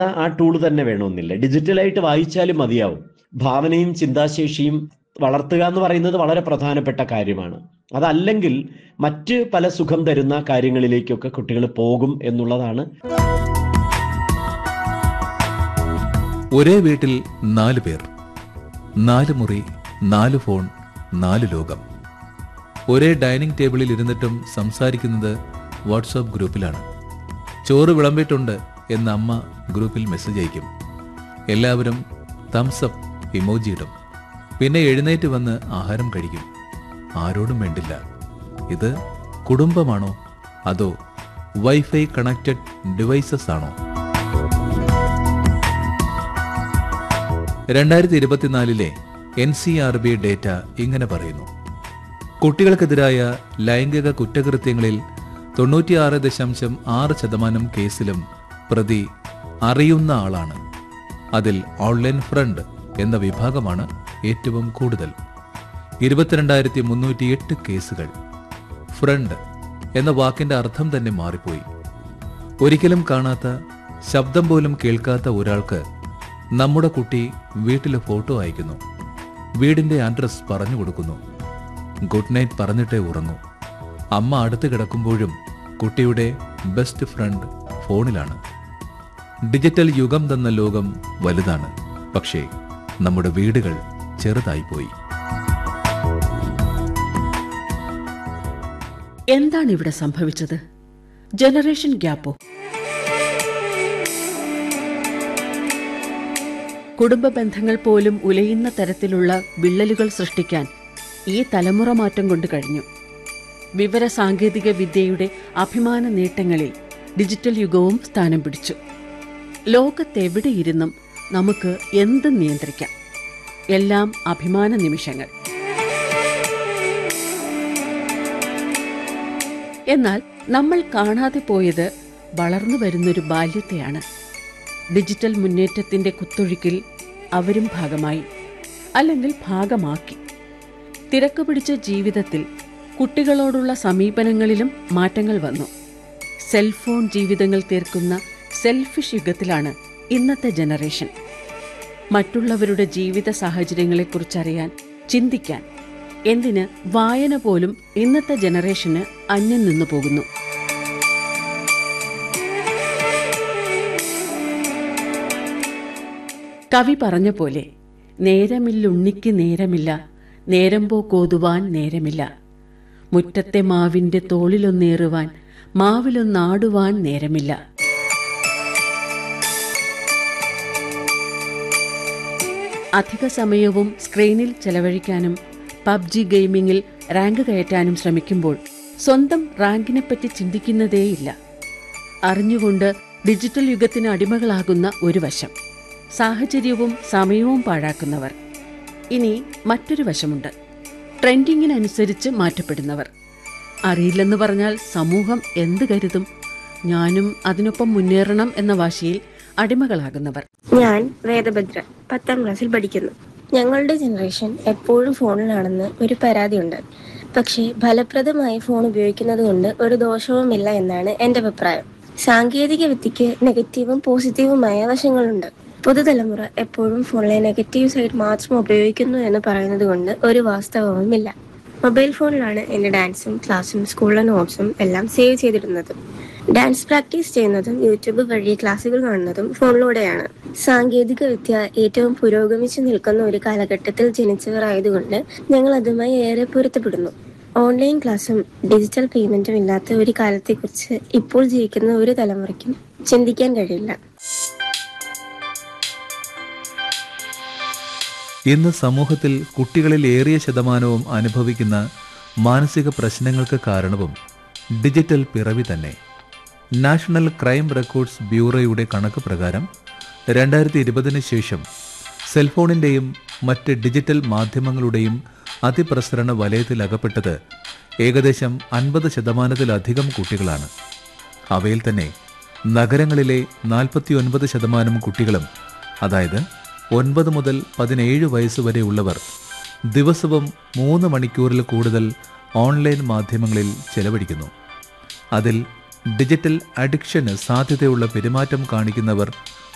ആ ടൂൾ തന്നെ വേണമെന്നില്ല ഡിജിറ്റലായിട്ട് വായിച്ചാലും മതിയാവും ഭാവനയും ചിന്താശേഷിയും വളർത്തുക എന്ന് പറയുന്നത് വളരെ പ്രധാനപ്പെട്ട കാര്യമാണ് അതല്ലെങ്കിൽ മറ്റ് പല സുഖം തരുന്ന കാര്യങ്ങളിലേക്കൊക്കെ കുട്ടികൾ പോകും എന്നുള്ളതാണ് ഒരേ വീട്ടിൽ നാല് പേർ നാല് മുറി നാല് ഫോൺ നാല് ലോകം ഒരേ ഡൈനിങ് ടേബിളിൽ ഇരുന്നിട്ടും സംസാരിക്കുന്നത് വാട്സാപ്പ് ഗ്രൂപ്പിലാണ് ചോറ് വിളമ്പിട്ടുണ്ട് എന്ന് അമ്മ ഗ്രൂപ്പിൽ മെസ്സേജ് അയക്കും എല്ലാവരും തംസപ്പ് ഇമോജി ഇടും പിന്നെ എഴുന്നേറ്റ് വന്ന് ആഹാരം കഴിക്കും ആരോടും വേണ്ടില്ല ഇത് കുടുംബമാണോ അതോ വൈഫൈ കണക്റ്റഡ് ഡിവൈസസ് ആണോ രണ്ടായിരത്തി ഇരുപത്തിനാലിലെ N C R B data ഇങ്ങനെ പറയുന്നു കുട്ടികൾക്കെതിരായ ലൈംഗിക കുറ്റകൃത്യങ്ങളിൽ തൊണ്ണൂറ്റിയാറ് ദശാംശം ആറ് ശതമാനം കേസിലും പ്രതി അറിയുന്ന ആളാണ് അതിൽ ഓൺലൈൻ ഫ്രണ്ട് എന്ന വിഭാഗമാണ് ഏറ്റവും കൂടുതൽ ഇരുപത്തിരണ്ടായിരത്തി മുന്നൂറ്റി എട്ട് കേസുകൾ ഫ്രണ്ട് എന്ന വാക്കിന്റെ അർത്ഥം തന്നെ മാറിപ്പോയി ഒരിക്കലും കാണാത്ത ശബ്ദം പോലും കേൾക്കാത്ത ഒരാൾക്ക് നമ്മുടെ കുട്ടി വീട്ടിലെ ഫോട്ടോ അയക്കുന്നു വീടിന്റെ അഡ്രസ് പറഞ്ഞു കൊടുക്കുന്നു ഗുഡ് നൈറ്റ് പറഞ്ഞിട്ടേ ഉറങ്ങൂ അമ്മ അടുത്ത് കിടക്കുമ്പോഴും കുട്ടിയുടെ ബെസ്റ്റ് ഫ്രണ്ട് ഫോണിലാണ് ഡിജിറ്റൽ യുഗം തന്ന ലോകം വലുതാണ് പക്ഷേ നമ്മുടെ വീടുകൾ ചെറുതായിപ്പോയി എന്താണ് ഇവിടെ സംഭവിച്ചത് ജനറേഷൻ ഗ്യാപ്പോ കുടുംബ ബന്ധങ്ങൾ പോലും ഉലയുന്ന തരത്തിലുള്ള വിള്ളലുകൾ സൃഷ്ടിക്കാൻ ഈ തലമുറ മാറ്റം കൊണ്ട് കഴിഞ്ഞു വിവര സാങ്കേതിക വിദ്യയുടെ അഭിമാന നേട്ടങ്ങളിൽ ഡിജിറ്റൽ യുഗവും സ്ഥാനം പിടിച്ചു ലോകത്തെവിടെയിരുന്നും നമുക്ക് എന്തും നിയന്ത്രിക്കാം എല്ലാം അഭിമാന നിമിഷങ്ങൾ എന്നാൽ നമ്മൾ കാണാതെ പോയത് വളർന്നു വരുന്നൊരു ബാല്യത്തെയാണ് ഡിജിറ്റൽ മുന്നേറ്റത്തിന്റെ കുത്തൊഴുക്കിൽ അവരും ഭാഗമായി അല്ലെങ്കിൽ ഭാഗമാക്കി തിരക്ക് പിടിച്ച ജീവിതത്തിൽ കുട്ടികളോടുള്ള സമീപനങ്ങളിലും മാറ്റങ്ങൾ വന്നു സെൽഫോൺ ജീവിതങ്ങൾ തീർക്കുന്ന സെൽഫിഷ് യുഗത്തിലാണ് ഇന്നത്തെ ജനറേഷൻ മറ്റുള്ളവരുടെ ജീവിത സാഹചര്യങ്ങളെക്കുറിച്ചറിയാൻ ചിന്തിക്കാൻ എന്തിന് വായന പോലും ഇന്നത്തെ ജനറേഷന് അന്യം നിന്നു പോകുന്നു കവി പറഞ്ഞ പോലെ നേരമില്ലുണ്ണിക്ക് നേരമില്ല നേരം പോക്കോതുവാൻ നേരമില്ല മുറ്റത്തെ മാവിന്റെ തോളിലൊന്നേറുവാൻ മാവിലൊന്നാടുവാൻ നേരമില്ല അധിക സമയവും സ്ക്രീനിൽ ചെലവഴിക്കാനും പബ്ജി ഗെയിമിംഗിൽ റാങ്ക് കയറ്റാനും ശ്രമിക്കുമ്പോൾ സ്വന്തം റാങ്കിനെപ്പറ്റി ചിന്തിക്കുന്നതേയില്ല അറിഞ്ഞുകൊണ്ട് ഡിജിറ്റൽ യുഗത്തിന് അടിമകളാകുന്ന ഒരു വശം സാഹചര്യവും സമയവും പാഴാക്കുന്നവർ ഇനി മറ്റൊരു വശമുണ്ട് ട്രെൻഡിങ്ങിനനുസരിച്ച് മാറ്റപ്പെടുന്നവർ അറിയില്ലെന്ന് പറഞ്ഞാൽ സമൂഹം എന്ത് കരുതും ഞാനും അതിനൊപ്പം മുന്നേറണം എന്ന വാശിയിൽ അടിമകളാകുന്നവർ ഞാൻ വേദഭദ്ര പത്താം ക്ലാസ്സിൽ പഠിക്കുന്നു ഞങ്ങളുടെ ജനറേഷൻ എപ്പോഴും ഫോണിലാണെന്ന് ഒരു പരാതിയുണ്ട് പക്ഷേ ഫലപ്രദമായി ഫോൺ ഉപയോഗിക്കുന്നത് കൊണ്ട് ഒരു ദോഷവുമില്ല എന്നാണ് എൻ്റെ അഭിപ്രായം സാങ്കേതിക വിദ്യയ്ക്ക് നെഗറ്റീവും പോസിറ്റീവുമായ വശങ്ങളുണ്ട് പുതുതലമുറ എപ്പോഴും ഫോണിലെ നെഗറ്റീവ് സൈഡ് മാത്രം ഉപയോഗിക്കുന്നു എന്ന് പറയുന്നത് കൊണ്ട് ഒരു വാസ്തവവുമില്ല മൊബൈൽ ഫോണിലാണ് എൻ്റെ ഡാൻസും ക്ലാസ്സും സ്കൂളിലെ നോട്ട്സും എല്ലാം സേവ് ചെയ്തിടുന്നത് ഡാൻസ് പ്രാക്ടീസ് ചെയ്യുന്നതും യൂട്യൂബ് വഴി ക്ലാസ്സുകൾ കാണുന്നതും ഫോണിലൂടെയാണ് സാങ്കേതിക വിദ്യ ഏറ്റവും പുരോഗമിച്ചു നിൽക്കുന്ന ഒരു കാലഘട്ടത്തിൽ ജനിച്ചവർ ആയതുകൊണ്ട് ഞങ്ങൾ അതുമായി ഏറെ പൊരുത്തപ്പെടുന്നു ഓൺലൈൻ ക്ലാസ്സും ഡിജിറ്റൽ പേയ്മെന്റും ഇല്ലാത്ത ഒരു കാലത്തെക്കുറിച്ച് ഇപ്പോൾ ജീവിക്കുന്ന ഒരു തലമുറയ്ക്കും ചിന്തിക്കാൻ കഴിയില്ല ഇന്ന് സമൂഹത്തിൽ കുട്ടികളിൽ ഏറിയ ശതമാനവും അനുഭവിക്കുന്ന മാനസിക പ്രശ്നങ്ങൾക്ക് കാരണവും ഡിജിറ്റൽ പിറവി തന്നെ നാഷണൽ ക്രൈം റെക്കോർഡ്സ് ബ്യൂറോയുടെ കണക്ക് പ്രകാരം രണ്ടായിരത്തി ഇരുപതിന് ശേഷം സെൽഫോണിൻ്റെയും മറ്റ് ഡിജിറ്റൽ മാധ്യമങ്ങളുടെയും അതിപ്രസരണ വലയത്തിൽ അകപ്പെട്ടത് ഏകദേശം അൻപത് ശതമാനത്തിലധികം കുട്ടികളാണ് അവയിൽ തന്നെ നഗരങ്ങളിലെ നാൽപ്പത്തിയൊൻപത് ശതമാനം കുട്ടികളും അതായത് ഒൻപത് മുതൽ പതിനേഴ് വയസ്സ് വരെയുള്ളവർ ദിവസവും മൂന്ന് മണിക്കൂറിൽ കൂടുതൽ ഓൺലൈൻ മാധ്യമങ്ങളിൽ ചെലവഴിക്കുന്നു അതിൽ ഡിജിറ്റൽ അഡിക്ഷന് സാധ്യതയുള്ള പെരുമാറ്റം കാണിക്കുന്നവർ